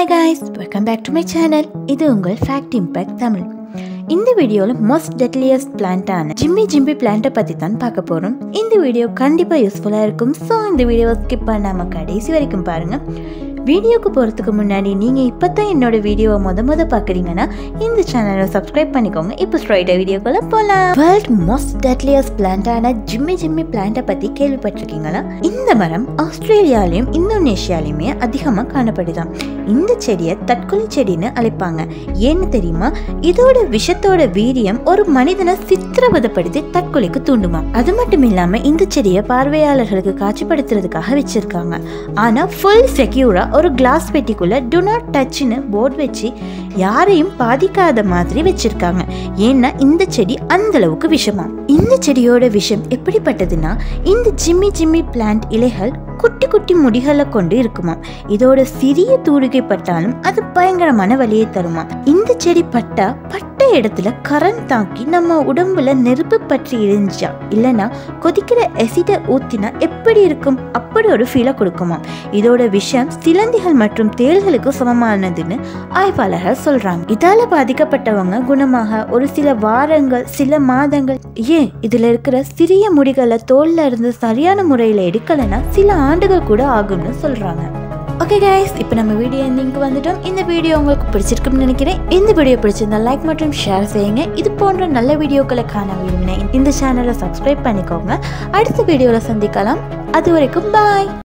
hi guys welcome back to my channel இது உங்கள் fact impact Tamil இந்த வீடியோவில் மோஸ்ட் டெட்லியஸ்ட் பிளான்ட்டான ஜிம்மி ஜிம்பி பிளான்ட்டை பற்றி தான் பார்க்க போகிறோம் இந்த வீடியோ கண்டிப்பாக யூஸ்ஃபுல்லாக இருக்கும் ஸோ இந்த வீடியோவை ஸ்கிப் பண்ணாமல் கடைசி வரைக்கும் பாருங்கள் வீடியோக்கு போகிறதுக்கு முன்னாடி நீங்கள் இப்போ தான் என்னோட வீடியோவை முத முத பார்க்குறீங்கன்னா இந்த சேனலை சப்ஸ்கிரைப் பண்ணிக்கோங்க இப்போ ஸ்ட்ரைட்டாக வீடியோக்குள்ளே போகலாம் வேர்ல்ட் மோஸ்ட் டெட்லியஸ்ட் பிளான்ட்டான ஜிம்மி ஜிம்மி பிளான்ட்டை பற்றி கேள்விப்பட்டிருக்கீங்களா இந்த மரம் ஆஸ்திரேலியாலையும் இந்தோனேஷியாலையுமே அதிகமாக காணப்படுதாம் இந்த செடியை தற்கொலை செடின்னு அழைப்பாங்க ஏன்னு தெரியுமா இதோட விஷத்தோட வீரியம் ஒரு மனிதனை சித்திரவதப்படுத்தி தற்கொலைக்கு தூண்டுமா அது மட்டும் இல்லாம இந்த செடியை பார்வையாளர்களுக்கு காட்சிப்படுத்துறதுக்காக வச்சிருக்காங்க ஆனா ஃபுல் செக்யூரா ஒரு கிளாஸ் பெட்டிக்குள்ள டு நாட் டச்னு போர்டு வச்சு யாரையும் பாதிக்காத மாதிரி வச்சிருக்காங்க ஏன்னா இந்த செடி அந்த அளவுக்கு விஷமா இந்த செடியோட விஷம் எப்படிப்பட்டதுன்னா இந்த ஜிம்மி ஜிம்மி பிளான்ட் இலைகள் குட்டி குட்டி முடிகளை கொண்டு இருக்குமா இதோட சிறிய தூரிகை பட்டாலும் அது பயங்கரமான வலியை தருமா இந்த செடி பட்டா பட்ட இடத்துல கரண்ட் தாக்கி நம்ம உடம்புல நெருப்பு பற்றி எரிஞ்சா இல்லைன்னா கொதிக்கிற எசிட ஊத்தினா எப்படி இருக்கும் அப்படி ஒரு ஃபீலை கொடுக்குமா இதோட விஷம் சிலந்திகள் மற்றும் தேள்களுக்கு சமமானதுன்னு ஆய்வாளர்கள் சொல்றாங்க இதால பாதிக்கப்பட்டவங்க குணமாக ஒரு சில வாரங்கள் சில மாதங்கள் ஏன் இதுல இருக்கிற சிறிய முடிகளை தோல்ல இருந்து சரியான முறையில எடுக்கலைன்னா சில ஆண்டுகள் கூட ஆகும்னு சொல்றாங்க ஓகே கைஸ் இப்போ நம்ம வீடியோ எண்டிங்க்கு வந்துட்டோம் இந்த வீடியோ உங்களுக்கு பிடிச்சிருக்குன்னு நினைக்கிறேன் இந்த வீடியோ பிடிச்சிருந்தா லைக் மற்றும் ஷேர் செய்யுங்க இது போன்ற நல்ல வீடியோக்களை காண விரும்பினேன் இந்த சேனலை சப்ஸ்கிரைப் பண்ணிக்கோங்க அடுத்த வீடியோவில் சந்திக்கலாம் அது வரைக்கும் பாய்